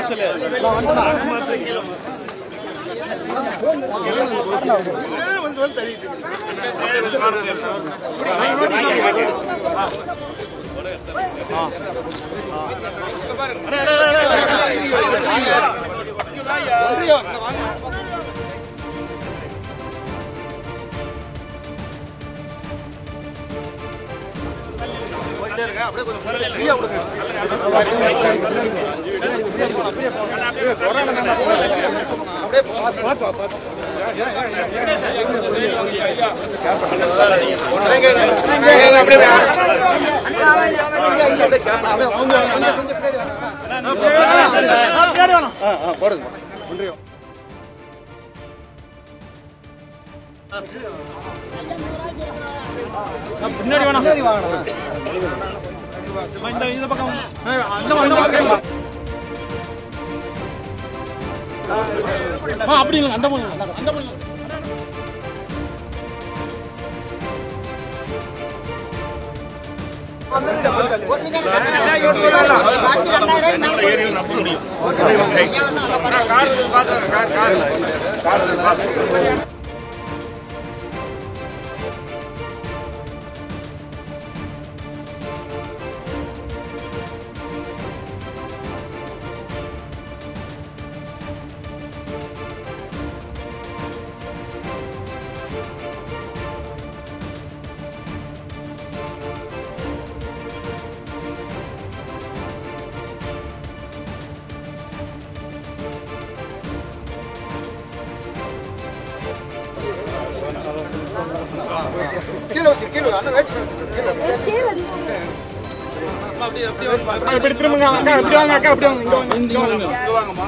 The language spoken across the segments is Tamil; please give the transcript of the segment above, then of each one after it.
இப்படி திரும்புங்க அக்கா இப்படி வாங்க அக்கா இப்படி வாங்க இங்க வாங்க இங்க வாங்க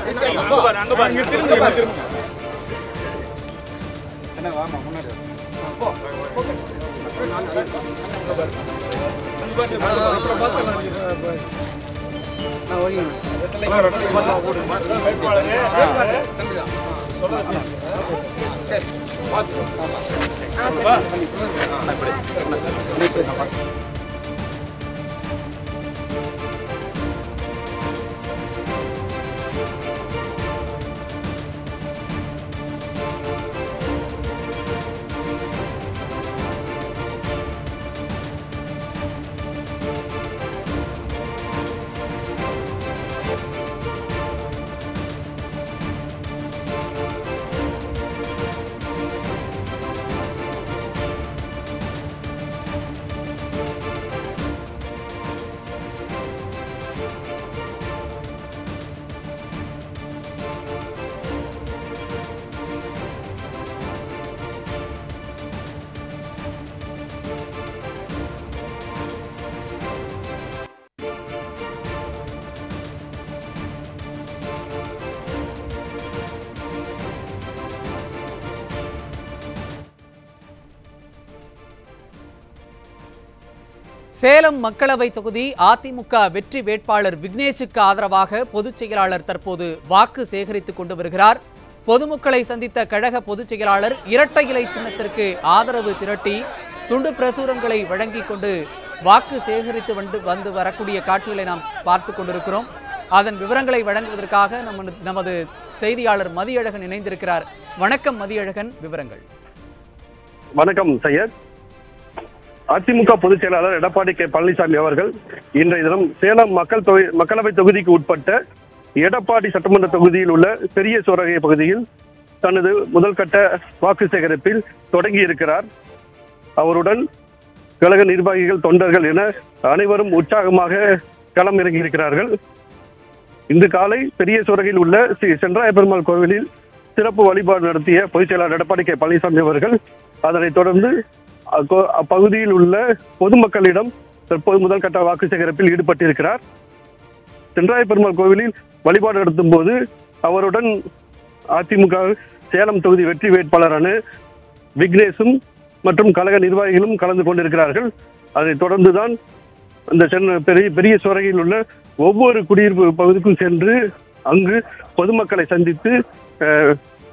சேலம் மக்களவை தொகுதி அதிமுக வெற்றி வேட்பாளர் விக்னேஷுக்கு ஆதரவாக பொதுச் செயலாளர் தற்போது வாக்கு சேகரித்துக் கொண்டு வருகிறார் பொதுமக்களை சந்தித்த கழக பொதுச் செயலாளர் இரட்டை இலை சின்னத்திற்கு ஆதரவு திரட்டி துண்டு பிரசுரங்களை வழங்கிக் கொண்டு வாக்கு சேகரித்து வந்து வந்து வரக்கூடிய காட்சிகளை நாம் பார்த்து கொண்டிருக்கிறோம் அதன் விவரங்களை வழங்குவதற்காக நம்ம நமது செய்தியாளர் மதியழகன் இணைந்திருக்கிறார் வணக்கம் மதியழகன் விவரங்கள் வணக்கம் சையத் அதிமுக பொதுச் செயலாளர் எடப்பாடி கே பழனிசாமி அவர்கள் இன்றைய தினம் சேலம் மக்கள் தொகை மக்களவை தொகுதிக்கு உட்பட்ட எடப்பாடி சட்டமன்ற தொகுதியில் உள்ள பெரிய சோரகை பகுதியில் தனது முதல் கட்ட வாக்கு சேகரிப்பில் தொடங்கி இருக்கிறார் அவருடன் கழக நிர்வாகிகள் தொண்டர்கள் என அனைவரும் உற்சாகமாக களம் இறங்கி இருக்கிறார்கள் இன்று காலை பெரிய சோரகையில் உள்ள ஸ்ரீ சென்றாய பெருமாள் கோவிலில் சிறப்பு வழிபாடு நடத்திய பொதுச் செயலாளர் எடப்பாடி கே பழனிசாமி அவர்கள் அதனைத் தொடர்ந்து அக்கோ- அப்பகுதியில் உள்ள பொதுமக்களிடம் தற்போது முதல் கட்ட வாக்கு சேகரிப்பில் ஈடுபட்டிருக்கிறார் சென்றாய பெருமாள் கோவிலில் வழிபாடு நடத்தும் போது அவருடன் அதிமுக சேலம் தொகுதி வெற்றி வேட்பாளரான விக்னேஷும் மற்றும் கழக நிர்வாகிகளும் கலந்து கொண்டிருக்கிறார்கள் அதைத் தொடர்ந்துதான் அந்த சென்னை பெரிய பெரிய சோரகையில் உள்ள ஒவ்வொரு குடியிருப்பு பகுதிக்கும் சென்று அங்கு பொதுமக்களை சந்தித்து அஹ்,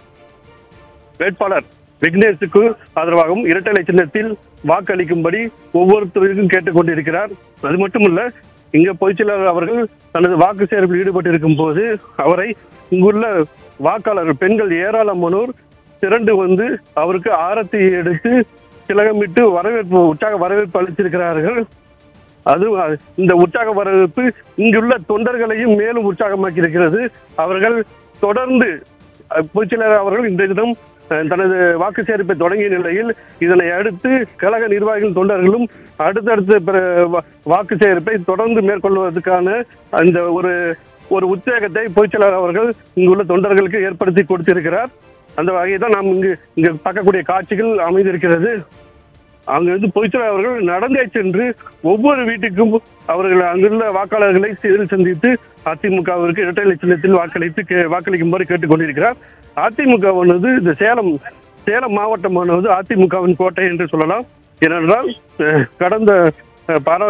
வேட்பாளர் விக்னேஷுக்கு ஆதரவாகவும் இரட்டை இலை சின்னத்தில் வாக்களிக்கும்படி ஒவ்வொருத்தருக்கும் கேட்டுக்கொண்டிருக்கிறார் அது மட்டுமல்ல இங்க பொதுச்செயலாளர் அவர்கள் தனது வாக்கு சேர்ப்பில் ஈடுபட்டிருக்கும் போது அவரை இங்குள்ள வாக்காளர் பெண்கள் ஏராளமானோர் திரண்டு வந்து அவருக்கு ஆரத்தி எடுத்து திலகமிட்டு வரவேற்பு உற்சாக வரவேற்பு அளித்திருக்கிறார்கள் அது இந்த உற்சாக வரவேற்பு இங்குள்ள தொண்டர்களையும் மேலும் உற்சாகமாக்கி இருக்கிறது அவர்கள் தொடர்ந்து அஹ், பொதுச்செயலாளர் அவர்கள் இன்றைய தினம் அஹ், தனது வாக்கு சேர்ப்பை தொடங்கிய நிலையில் இதனை அடுத்து கழக நிர்வாகிகள் தொண்டர்களும் அடுத்தடுத்த பிற- வா- வாக்கு சேர்ப்பை தொடர்ந்து மேற்கொள்வதற்கான அந்த ஒரு ஒரு உத்வேகத்தை பொதுச்செயலாளர் அவர்கள் இங்குள்ள தொண்டர்களுக்கு ஏற்படுத்தி கொடுத்திருக்கிறார் அந்த வகையை தான் நாம் இங்கு இங்கு பார்க்கக்கூடிய காட்சிகள் அமைந்திருக்கிறது அங்கிருந்து பொதுச்செயலாளர் அவர்கள் நடந்தே சென்று ஒவ்வொரு வீட்டுக்கும் அவர்கள் அங்குள்ள வாக்காளர்களை நேரில் சந்தித்து அதிமுகவிற்கு இரட்டை இலை சின்னத்தில் வாக்களித்து கே- வாக்களிக்குமாறு கேட்டுக்கொண்டிருக்கிறார் அதிமுகவானது இந்த சேலம் சேலம் மாவட்டமானது அதிமுகவின் கோட்டை என்று சொல்லலாம் ஏனென்றால் அஹ், கடந்த அஹ், பாரா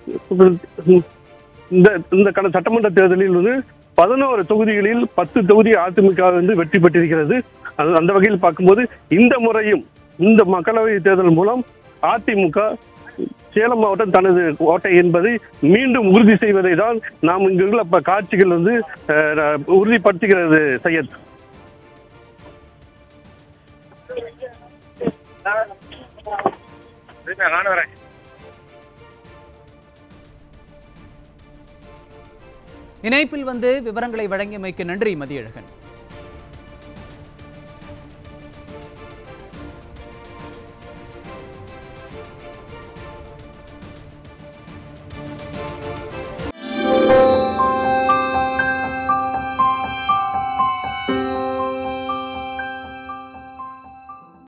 இந்த இந்த கடந்த சட்டமன்ற தேர்தலில் வந்து பதினோரு தொகுதிகளில் பத்து தொகுதி அதிமுக வந்து வெற்றி பெற்றிருக்கிறது அது- அந்த வகையில் பார்க்கும்போது இந்த முறையும் இந்த மக்களவை தேர்தல் மூலம் அதிமுக சேலம் மாவட்டம் தனது கோட்டை என்பதை மீண்டும் உறுதி செய்வதை தான் நாம் இங்குள்ள ப- காட்சிகள் வந்து அஹ், உறுதிப்படுத்துகிறது சையத் நானும் வரேன் இணைப்பில் வந்து விவரங்களை வழங்கியமைக்கு நன்றி மதியழகன்